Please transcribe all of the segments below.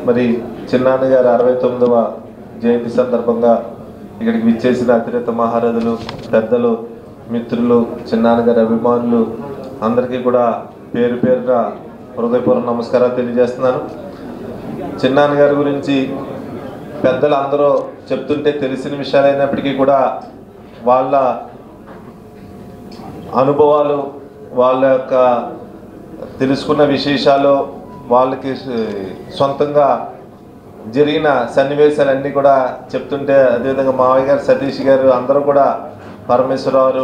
మరి చిన్నాన్న గారి అరవై తొమ్మిదవ జయంతి సందర్భంగా ఇక్కడికి విచ్చేసిన అతిరథ మహారథులు పెద్దలు మిత్రులు చిన్నాన్న గారి అభిమానులు అందరికీ కూడా పేరు పేరున హృదయపూర్వక నమస్కారాలు తెలియజేస్తున్నాను చిన్నాన్న గారి గురించి పెద్దలు అందరూ చెప్తుంటే తెలిసిన విషయాలైనప్పటికీ కూడా వాళ్ళ అనుభవాలు వాళ్ళ యొక్క తెలుసుకున్న విశేషాలు వాళ్ళకి సొంతంగా జరిగిన సన్నివేశాలన్నీ కూడా చెప్తుంటే అదేవిధంగా మావయ్య గారు సతీష్ గారు అందరూ కూడా పరమేశ్వరరావు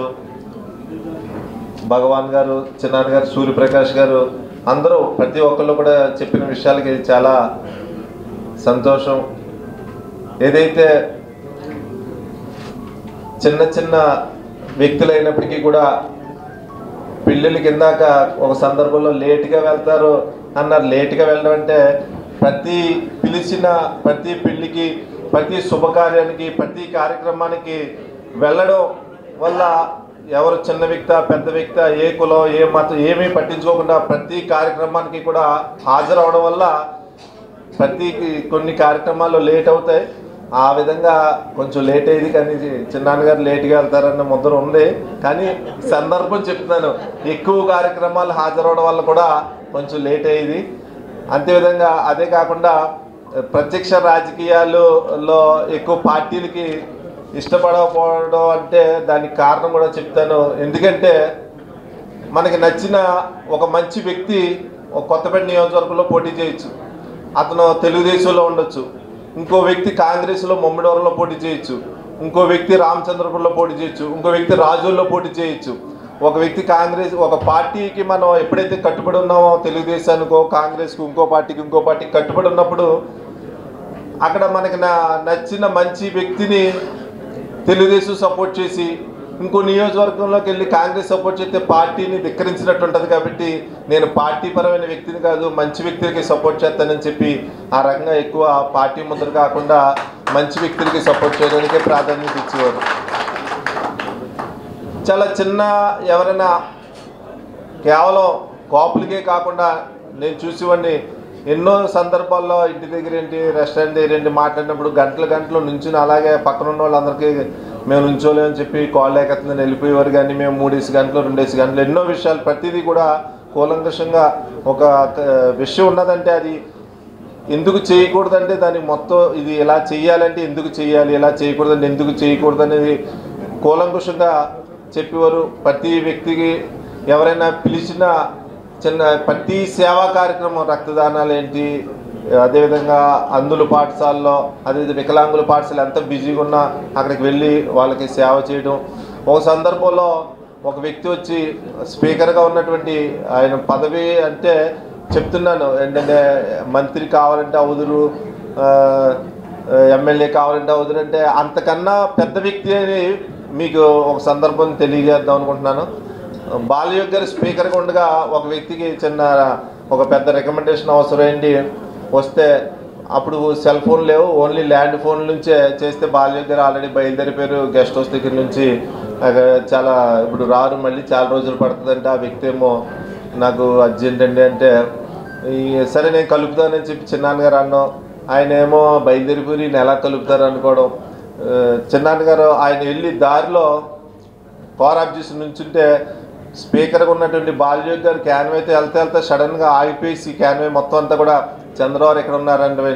భగవాన్ గారు చిన్నాన్న గారు సూర్యప్రకాష్ గారు అందరూ ప్రతి ఒక్కళ్ళు కూడా చెప్పిన విషయాలకి చాలా సంతోషం ఏదైతే చిన్న చిన్న వ్యక్తులైనప్పటికీ కూడా పెళ్ళిళ్ళకి ఇందాక ఒక సందర్భంలో లేట్గా వెళ్తారు అన్నారు లేట్గా వెళ్ళడం అంటే ప్రతి పిలిచిన ప్రతి పెళ్ళికి ప్రతి శుభకార్యానికి ప్రతి కార్యక్రమానికి వెళ్ళడం వల్ల ఎవరు చిన్న వ్యక్త పెద్ద వ్యక్త ఏ కులం ఏ మతం ఏమీ పట్టించుకోకుండా ప్రతి కార్యక్రమానికి కూడా హాజరవడం వల్ల ప్రతి కొన్ని కార్యక్రమాలు లేట్ అవుతాయి ఆ విధంగా కొంచెం లేట్ అయ్యేది కానీ చిన్నాన్నగారు లేట్గా వెళ్తారన్న ముద్ర ఉంది కానీ సందర్భం చెప్తున్నాను ఎక్కువ కార్యక్రమాలు హాజరవడం వల్ల కూడా కొంచెం లేట్ అయ్యేది అంతేవిధంగా అదే కాకుండా ప్రత్యక్ష రాజకీయాలలో ఎక్కువ పార్టీలకి ఇష్టపడకపోవడం అంటే దానికి కారణం కూడా చెప్తాను ఎందుకంటే మనకి నచ్చిన ఒక మంచి వ్యక్తి ఒక కొత్తపేట నియోజకవర్గంలో పోటీ చేయొచ్చు అతను తెలుగుదేశంలో ఉండొచ్చు ఇంకో వ్యక్తి కాంగ్రెస్లో మమ్మిడవరంలో పోటీ చేయొచ్చు ఇంకో వ్యక్తి రామచంద్రపురంలో పోటీ చేయొచ్చు ఇంకో వ్యక్తి రాజుల్లో పోటీ చేయొచ్చు ఒక వ్యక్తి కాంగ్రెస్ ఒక పార్టీకి మనం ఎప్పుడైతే కట్టుబడి ఉన్నామో తెలుగుదేశానికో కాంగ్రెస్కు ఇంకో పార్టీకి ఇంకో పార్టీకి కట్టుబడి ఉన్నప్పుడు అక్కడ మనకి నా నచ్చిన మంచి వ్యక్తిని తెలుగుదేశం సపోర్ట్ చేసి ఇంకో నియోజకవర్గంలోకి వెళ్ళి కాంగ్రెస్ సపోర్ట్ చేస్తే పార్టీని ధిక్కరించినట్టు ఉంటుంది కాబట్టి నేను పార్టీ పరమైన వ్యక్తిని కాదు మంచి వ్యక్తులకి సపోర్ట్ చేస్తానని చెప్పి ఆ రకంగా ఎక్కువ పార్టీ ముద్ర కాకుండా మంచి వ్యక్తులకి సపోర్ట్ చేయడానికే ప్రాధాన్యత ఇచ్చేవారు చాలా చిన్న ఎవరైనా కేవలం కాపులకే కాకుండా నేను చూసేవాడిని ఎన్నో సందర్భాల్లో ఇంటి దగ్గర ఏంటి రెస్టారెంట్ దగ్గర ఏంటి మాట్లాడినప్పుడు గంటల గంటలు నుంచుని అలాగే పక్కన ఉన్న వాళ్ళందరికీ మేము నుంచోలేమని చెప్పి కాల్ లేకపోతుందని వెళ్ళిపోయేవారు కానీ మేము మూడేసి గంటలు రెండేసి గంటలు ఎన్నో విషయాలు ప్రతిదీ కూడా కూలంకషంగా ఒక క- విషయం ఉన్నదంటే అది ఎందుకు చేయకూడదంటే దానికి మొత్తం ఇది ఇలా చేయాలంటే ఎందుకు చేయాలి ఇలా చేయకూడదంటే ఎందుకు చేయకూడదు అనేది కూలంకుషంగా చెప్పేవారు ప్రతి వ్యక్తికి ఎవరైనా పిలిచిన చిన్న ప్రతి సేవా కార్యక్రమం రక్తదానాలు ఏంటి అదేవిధంగా అందుల పాఠశాలలో అదే వికలాంగుల పాఠశాల ఎంత బిజీగా ఉన్నా అక్కడికి వెళ్ళి వాళ్ళకి సేవ చేయడం ఒక సందర్భంలో ఒక వ్యక్తి వచ్చి స్పీకర్గా ఉన్నటువంటి ఆయన పదవి అంటే చెప్తున్నాను ఏంటంటే మంత్రి కావాలంటే అవుదురు ఆ, ఎమ్మెల్యే కావాలంటే అవుదురు అంటే అంతకన్నా పెద్ద వ్యక్తి అని మీకు ఒక సందర్భం తెలియజేద్దాం అనుకుంటున్నాను బాలయోగ్ గారు స్పీకర్గా ఉండగా ఒక వ్యక్తికి చిన్న ఒక పెద్ద రికమెండేషన్ అవసరమైంది వస్తే అప్పుడు సెల్ ఫోన్ లేవు ఓన్లీ ల్యాండ్ ఫోన్ నుంచే చేస్తే బాలయోగ్ గారు ఆల్రెడీ బయలుదేరిపోయారు గెస్ట్ హౌస్ దగ్గర నుంచి అక్కడ చాలా ఇప్పుడు రారు మళ్ళీ చాలా రోజులు పడుతుందంటే ఆ వ్యక్తి ఏమో నాకు అర్జెంట్ అండి అంటే ఈ సరే నేను కలుపుతానని చెప్పి చిన్నాన్నగారు అన్నాం ఆయన ఏమో బయలుదేరిపోయి ఈయన ఎలా కలుపుతారు అనుకోవడం ఆ, చిన్నాన్నగారు ఆయన వెళ్ళి దారిలో పవర్ ఆఫ్ చేసి నుంచుంటే స్పీకర్గా ఉన్నటువంటి బాలయోగ్ గారు క్యాన్వే అయితే వెళ్తే వెళ్తే సడన్గా ఆగిపోయేసి క్యాన్వే మొత్తం అంతా కూడా చంద్రబాబు ఎక్కడ ఉన్నారంటే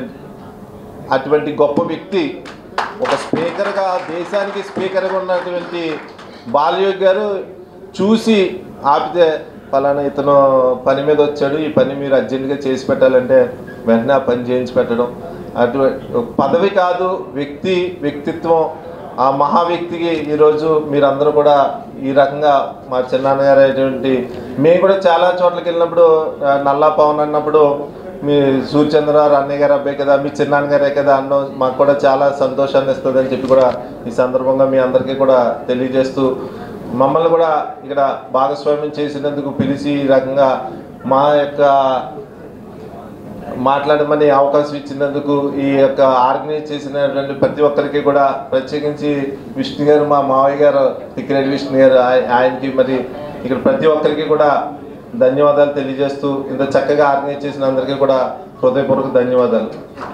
అటువంటి గొప్ప వ్యక్తి ఒక స్పీకర్గా దేశానికి స్పీకర్గా ఉన్నటువంటి బాలయోగ్ గారు చూసి ఆపితే ఫలానా ఇతను పని మీద వచ్చాడు ఈ పని మీరు అర్జెంటుగా చేసి పెట్టాలంటే వెంటనే ఆ పని చేయించి పెట్టడం అటువంటి పదవి కాదు వ్యక్తి వ్యక్తిత్వం ఆ మహా వ్యక్తికి ఈరోజు మీరందరూ కూడా ఈ రకంగా మా చిన్నాన్నగారు అయినటువంటి మేము కూడా చాలా చోట్లకి వెళ్ళినప్పుడు ఆ, నల్లా పవన్ అన్నప్పుడు మీ సూర్యచంద్రరావు అన్నయ్య గారు అబ్బాయి కదా మీ చిన్నాన్నగారే కదా అన్న మాకు కూడా చాలా సంతోషాన్ని ఇస్తుంది అని చెప్పి కూడా ఈ సందర్భంగా మీ అందరికీ కూడా తెలియజేస్తూ మమ్మల్ని కూడా ఇక్కడ భాగస్వామ్యం చేసినందుకు పిలిచి ఈ రకంగా మా యొక్క మాట్లాడమని అవకాశం ఇచ్చినందుకు ఈ యొక్క ఆర్గనైజ్ చేసినటువంటి ప్రతి ఒక్కరికి కూడా ప్రత్యేకించి విష్ణు గారు మా మావయ్య గారు తిక్కిరెడ్డి విష్ణు గారు ఆయ- ఆయనకి మరి ఇక్కడ ప్రతి ఒక్కరికి కూడా ధన్యవాదాలు తెలియజేస్తూ ఇంత చక్కగా ఆర్గనైజ్ చేసిన అందరికీ కూడా హృదయపూర్వక ధన్యవాదాలు